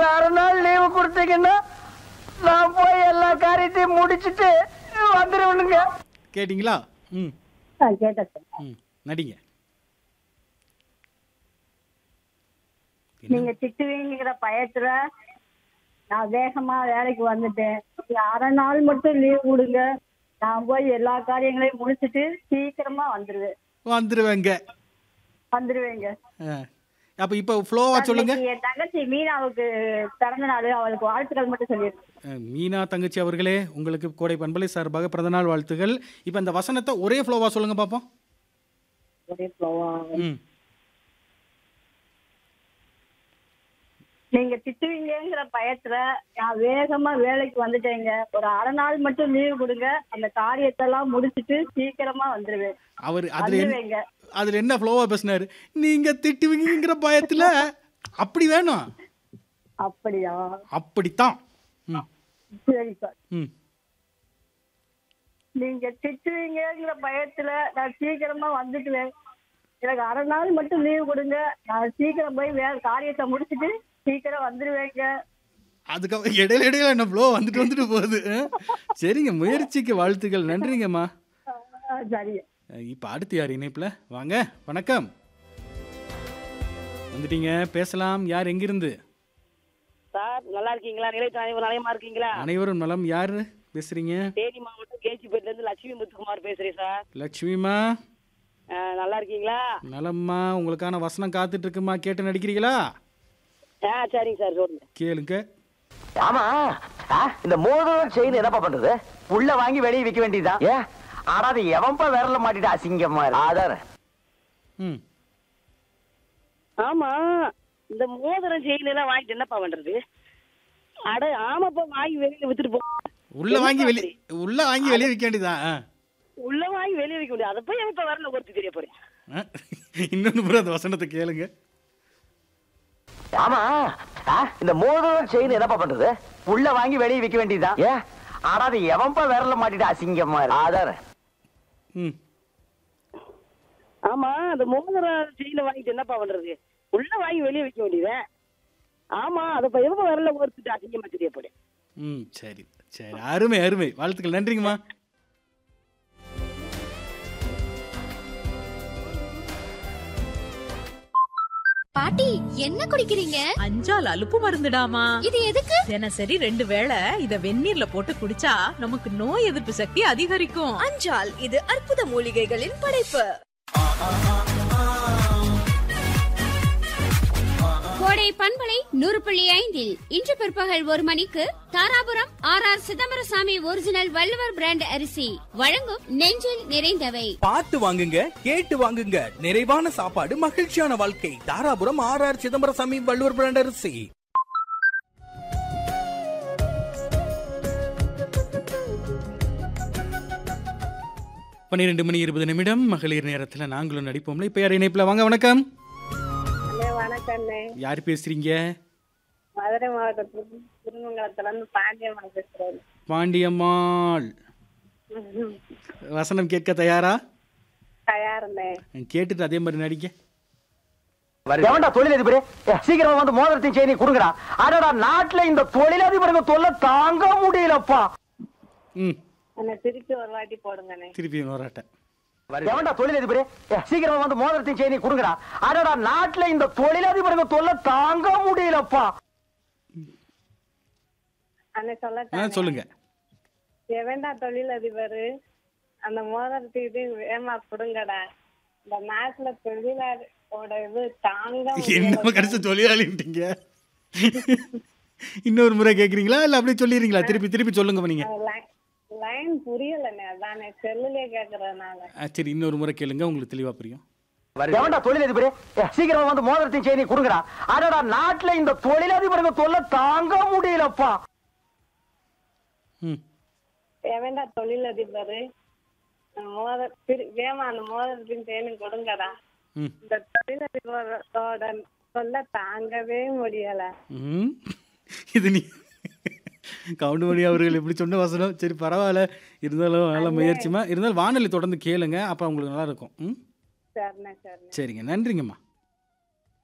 ஒரு அரை நாள் லீவு கொடுத்தீங்கன்னா நான் போய் எல்லா காரியத்தையும் முடிச்சிட்டு வந்துடுவேனுங்க கேட்டிங்களா ம் கேட்டேன் சார் ம் நடிங்க நீங்க திட்டுவீங்கிற பயத்துல நான் வேகமா வேலைக்கு வந்துட்டேன் நீங்க அரை நாள் மட்டும் லீவ் கொடுங்க நான் போய் எல்லா காரியங்களையும் முடிச்சிட்டு சீக்கிரமா வந்துருவேன் வந்துடுவேங்க வந்துருவேங்க அப்போ இப்போ ஃப்ளோவா சொல்லுங்க அன்னைக்கு என் தங்கச்சி மீனாவுக்கு பிறந்த நாள் அவளுக்கு வாழ்த்துக்கள் மட்டும் சொல்லியிருக்கேன் அஹ், மீனா தங்கச்சி அவர்களே உங்களுக்கு கோடை பண்பலை சார்பாக பிறந்தநாள் வாழ்த்துகள் இப்போ இந்த வசனத்தை ஒரே ஃப்ளோவா சொல்லுங்க பார்ப்போம் ஒரே flow-ஆ. ம் நீங்க திட்டுவீங்கிற பயத்துல நான் வேகமா வேலைக்கு வந்துட்டேங்க ஒரு அரை நாள் மட்டும் லீவ் கொடுங்க அந்த காரியத்தெல்லாம் முடிச்சிட்டு சீக்கிரமா வந்துருவேன் அவர் அதுல என்ன வந்துருவேங்க அதுல என்ன ஃப்ளோவா பேசினாரு நீங்க திட்டுவீங்கிற பயத்துல அப்படி வேணும் அப்படியா அப்படித்தான் ம் சரி சார் ம் நீங்க திட்டுவீங்கிற பயத்துல நான் சீக்கிரமா வந்துட்டுவேன் எனக்கு அரை நாள் மட்டும் லீவ் கொடுங்க நான் சீக்கிரம் போய் வேற காரியத்தை முடிச்சிட்டு சீக்கிரம் வந்துருவேங்க அதுக்கப்புறம் இடையில இடையில என்ன ஃப்ளோ வந்துட்டு வந்துட்டு போகுது அஹ். சரிங்க முயற்சிக்கு வாழ்த்துக்கள் நன்றிங்கம்மா ஆ, சரி இப்போ அடுத்து யார் இணைப்பில் வாங்க வணக்கம் வந்துட்டீங்க பேசலாம் யார் எங்கிருந்து சார் நல்லா இருக்கீங்களா நிலையத்து அனைவரும் நலமா இருக்கீங்களா அனைவரும் நலம் யார் பேசுறீங்க தேனி மாவட்டம் கேஜிபேட்ல இருந்து லட்சுமி முத்துக்குமார் பேசுறேன் சார் லக்ஷ்மிமா அஹ், நல்லா இருக்கீங்களா நலம்மா உங்களுக்கான வசனம் காத்துட்டு இருக்குமா கேட்டு நடிக்கிறீங்களா ஆ சரிங்க சார் சொல்லுங்க கேளுங்க ஆமா ஆ, இந்த மோதிரம் செயின் என்னப்பா பண்றது உள்ள வாங்கி வெளியே விற்க வேண்டியதுதான் ஏ ஆனா அது எவன்பா விரல மாட்டிட்டு அசிங்கமா இருக்கு. அதானே ம் ஆமா இந்த மோதிரம் செயின் எல்லாம் வாங்கிட்டு என்னப்பா பண்றது அட ஆமாப்பா வாங்கி வெளியில வித்துட்டு போ உள்ள வாங்கி வெளி உள்ள வாங்கி வெளியே விற்க வேண்டியதான் ஆ. உள்ள வாங்கி வெளியே வைக்க முடியாது அதை போய் எப்ப வரல ஒருத்தி தெரிய போறேன் ஆ. இன்னொன்னு முறை அந்த வசனத்தை கேளுங்க ஆமா ஆ, இந்த மோதிரம் செயின் என்னப்பா பண்றது உள்ள வாங்கி வெளியே விற்க வேண்டியதுதான் ஏ ஆனா அது எவன்பா விரல மாட்டிட்டு அசிங்கமா இருக்கு. அதானே ம் ஆமா அந்த மோதிரம் செயினை வாங்கிட்டு என்னப்பா பண்றது உள்ள வாங்கி வெளியே வைக்க வேண்டியது ஆமா அதை போய் எப்ப வரல ஒருத்திட்டு அசிங்கமா தெரிய போறேன் ம் சரி சரி அருமை அருமை வாழ்த்துக்கள் நன்றிங்கம்மா பாட்டி என்ன குடிக்கிறீங்க அஞ்சால் அலுப்பு மருந்துடாமா இது எதுக்கு தினசரி ரெண்டு வேளை இத வெந்நீர்ல போட்டு குடிச்சா நமக்கு நோய் எதிர்ப்பு சக்தி அதிகரிக்கும் அஞ்சால் இது அற்புத மூலிகைகளின் படைப்பு கோடை பண்பலை நூறு புள்ளி ஐந்தில் இன்று பிற்பகல் ஒரு மணிக்கு Dharapuram R R Chidambaraswamy original Valluvar brand அரிசி வழங்கும் நெஞ்சில் நிறைந்தவை பார்த்து வாங்குங்க கேட்டு வாங்குங்க நிறைவான சாப்பாடு மகிழ்ச்சியான வாழ்க்கை Dharapuram R R Chidambaraswamy Valluvar brand அரிசி பன்னிரெண்டு மணி இருபது நிமிடம் மகளிர் நேரத்தில் நாங்களும் நடிப்போம்ல இப்போ யார் இணைப்பில் வாங்க வணக்கம் வணக்கம் யார் பேசுறீங்க மதுரை மாவட்டத்தில் திருமங்கலத்துல இருந்து பாண்டியம்மா பேசுறேன் பாண்டியம்மாள் வசனம் கேட்க தயாரா தயாருண்ணே கேட்டுட்டு அதே மாதிரி நடிக்க எவன்டா தொழிலதிபர் ஏ, சீக்கிரமா வந்து மோதிரத்தையும் செயினையும் கொடுங்கடா அடடா நாட்டுல இந்த தொழிலதிபருங்க தொல்லை தாங்க முடியலப்பா ம் என்ன திருப்பி ஒரு வாட்டி போடுங்கண்ணே திருப்பி வராட்டேன் எவன்டா தொழிலதிபர் ஏ, சீக்கிரமா வந்து மோதிரத்தையும் செயினையும் கொடுங்கடா அடடா நாட்டுல இந்த தொழிலதிபருங்க தொல்லை தாங்க முடியலப்பா அண்ணே ஆ சொல்ல சொல்லுங்க எவன்டா தொழிலதிபர் அந்த மோதிரத்துக்கு வேமா கொடுங்கடா இந்த நாட்டுல தொழிலாளோட இது தாங்க என்ன கடைசி தொழிலாளின்ட்டீங்க இன்னொரு முறை கேட்குறீங்களா இல்லை அப்படியே சொல்லிடுறீங்களா திருப்பி திருப்பி சொல்லுங்க நீங்க லைன் புரியலண்ணே அதானே செல்லுலே கேக்குறதுனால ஆ, சரி இன்னொரு முறை கேளுங்க உங்களுக்கு தெளிவா புரியும் எவன்டா தொழிலதிபர் ஏ, சீக்கிரமா வந்து மோதிரத்தையும் செயினையும் கொடுங்கடா அடடா நாட்டுல இந்த தொழிலதிபருங்க தொல்லை தாங்க முடியலப்பா ம் எவன்டா தொழிலதிபர் மோத திரு- வேமா அந்த மோதிரத்தின் தேனும் கொடுங்கடா ம் இந்த தொழிலதிபரோட சொல்ல தாங்கவே முடியல ம் இது நீ கவுண்டமணி அவர்கள் எப்படி சொன்ன வசனம் சரி பரவாயில்ல இருந்தாலும் நல்ல முயற்சிமா இருந்தாலும் வானொலி தொடர்ந்து கேளுங்க அப்போ உங்களுக்கு நல்லா இருக்கும் ம் சரிண்ணே சரிண்ணே சரிங்க நன்றிங்கம்மா